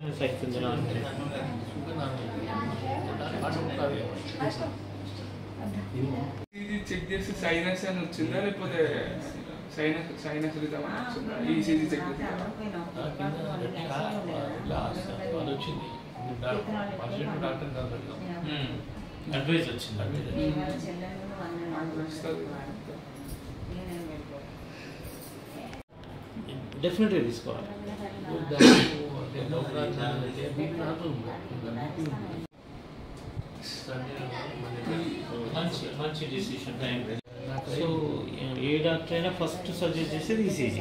అవుతుంది నాకు. ఇది చెక్ చేసి సైనస్ అని వచ్చిందా లేకపోతే సైనస్ సైనస్ రితం అని వచ్చిందా ఈసీజీ చెక్ చేసి అది వచ్చింది అర్జెంట్ డాక్టర్ కాబట్టి అడ్వైజ్ వచ్చింది డెఫినెట్గా తీసుకోవాలి మంచి మంచి decision time so a doctor అయినా ఫస్ట్ సజెస్ట్ చేసేది ఈసీజీ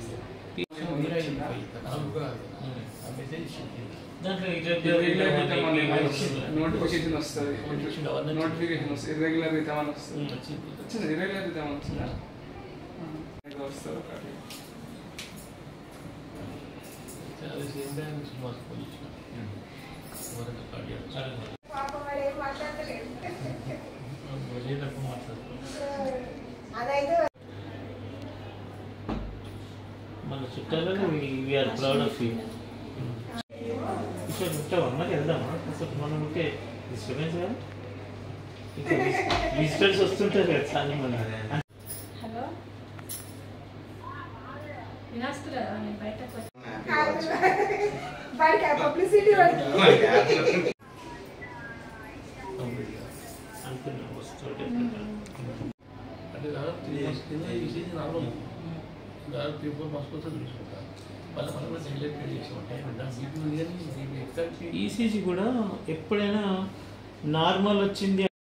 దాంట్లో ఇర్రెగ్యులర్ రితం అని irregular నోటిఫికేషన్ వస్తుంది నోటిఫికేషన్ వస్తుంది ఇర్రెగ్యులర్ రితం అని వస్తుంది వచ్చింది ఇర్రెగ్యులర్ రితం అని వచ్చిందా ఇది వస్తుంది ఒకటి అది సేమ్ టైం శ్రీనివాస్ పోలీసు వరకు కార్డియాక్ పాపం వాడు ఏం మాట్లాడతలేదు వెళ్ళే తక్కువ మాట్లాడుతున్నాం అదైతే మన చుట్టాలలో వీఆర్ ప్రౌడ్ ఆఫ్ యూ ఇక్కడ ఉంటావా మరి వెళ్దామా అసలు మనం ఉంటే డిస్టర్బెన్స్ కదా ఇంకా విజిటర్స్ వస్తుంటారు కదా చాలా మంది హలో వినాస్తురా నేను బయటకు వచ్చి బయట పబ్లిసిటీ పడుతుంది అనుకున్నా వస్తుంటే అంటే దాదాపు త్రీ ఇయర్స్ కింద ఈ సీజన్ నార్మల్ దాదాపు త్రీ ఫోర్ మంత్స్ కోసం తీసుకుంటాను మళ్ళీ మనం కూడా నెగ్లెక్ట్ చేసామంటే బీపీ ఉంది కానీ బీపీ ఎగ్జాక్ట్ ఈసీజీ కూడా ఎప్పుడైనా నార్మల్ వచ్చింది